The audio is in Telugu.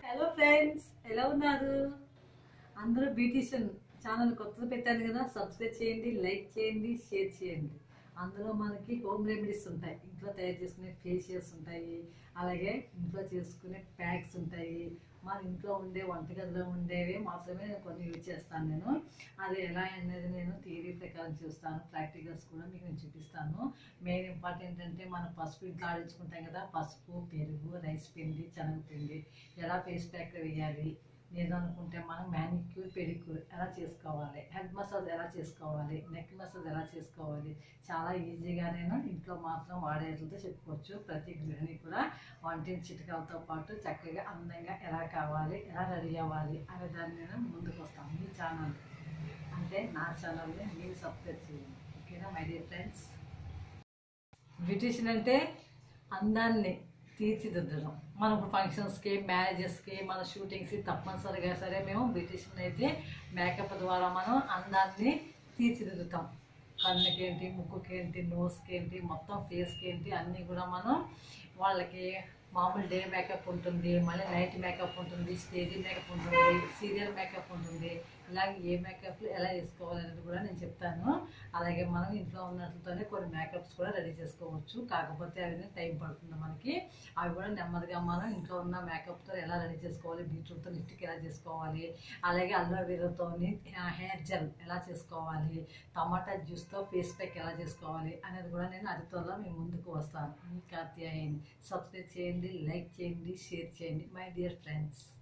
హలో ఫ్రెండ్స్ ఎలా ఉన్నారు అందరూ బ్యూటీషియన్ ఛానల్ కొత్తది పెట్టాను కదా సబ్స్క్రైబ్ చేయండి లైక్ చేయండి షేర్ చేయండి అందులో మనకి హోమ్ రెమెడీస్ ఉంటాయి ఇంట్లో తయారు చేసుకునే ఫేషియల్స్ ఉంటాయి అలాగే ఇంట్లో చేసుకునే ప్యాక్స్ ఉంటాయి మన ఇంట్లో ఉండే వంటగదిలో ఉండేవి మాత్రమే నేను కొన్ని యూజ్ చేస్తాను నేను అది ఎలా అనేది నేను థియరీ ప్రకారం చూస్తాను ప్రాక్టికల్స్ కూడా మీకు నేను చూపిస్తాను మెయిన్ ఇంపార్టెంట్ అంటే మనం పసుపు ఇంట్లో ఆడించుకుంటాం కదా పసుపు పెరుగు రైస్ పిండి శనగపిండి ఎలా ఫేస్ ప్యాక్ వేయాలి లేదు అనుకుంటే మనం మ్యానిక్యూర్ పెడిక్యూర్ ఎలా చేసుకోవాలి హెడ్ మసాజ్ ఎలా చేసుకోవాలి నెక్ మసాజ్ ఎలా చేసుకోవాలి చాలా ఈజీగా నేను ఇంట్లో మాత్రం వాడేట్లతో చెప్పుకోవచ్చు ప్రతి గృహిణి కూడా వంటింటి చిట్కాలతో పాటు చక్కగా అందంగా ఎలా కావాలి ఎలా రెడీ అవ్వాలి అనే దాన్ని నేను ముందుకు వస్తాను మీ ఛానల్ అంటే నా ఛానల్ని మీరు సబ్స్క్రైబ్ చేయండి ఓకేనా మై డియర్ ఫ్రెండ్స్ బ్యూటిషియన్ అంటే అందాన్ని తీర్చిదిద్దడం మనం ఇప్పుడు ఫంక్షన్స్కి మ్యారేజెస్కి మన షూటింగ్స్కి తప్పనిసరిగా సరే మేము బ్యూటిషియన్ అయితే మేకప్ ద్వారా మనం అందాన్ని తీర్చిదిద్దుతాం కన్నుకి ఏంటి ముక్కుకి ఏంటి నోస్కి ఏంటి మొత్తం ఫేస్కి ఏంటి అన్నీ కూడా మనం వాళ్ళకి మామూలు డే మేకప్ ఉంటుంది మళ్ళీ నైట్ మేకప్ ఉంటుంది స్టేజీ మేకప్ ఉంటుంది సీరియల్ మేకప్ ఉంటుంది ఇలాగే ఏ మేకప్లు ఎలా వేసుకోవాలనేది కూడా నేను చెప్తాను అలాగే మనం ఇంట్లో ఉన్నట్లతోనే కొన్ని మేకప్స్ కూడా రెడీ చేసుకోవచ్చు కాకపోతే అవి టైం పడుతుంది మనకి అవి కూడా నెమ్మదిగా మనం ఇంట్లో ఉన్న మేకప్తో ఎలా రెడీ చేసుకోవాలి బీట్రూట్తో లిప్టిక్ ఎలా చేసుకోవాలి అలాగే అల్లోవెరాతో హెయిర్ జెల్ ఎలా చేసుకోవాలి టమాటా జ్యూస్తో ఫేస్ ప్యాక్ ఎలా చేసుకోవాలి అనేది కూడా నేను అది త్వరలో మీ ముందుకు వస్తాను మీ కార్తీయాయని సబ్స్క్రైబ్ చేయండి లైక్ చేయండి షేర్ చేయండి మై డియర్ ఫ్రెండ్స్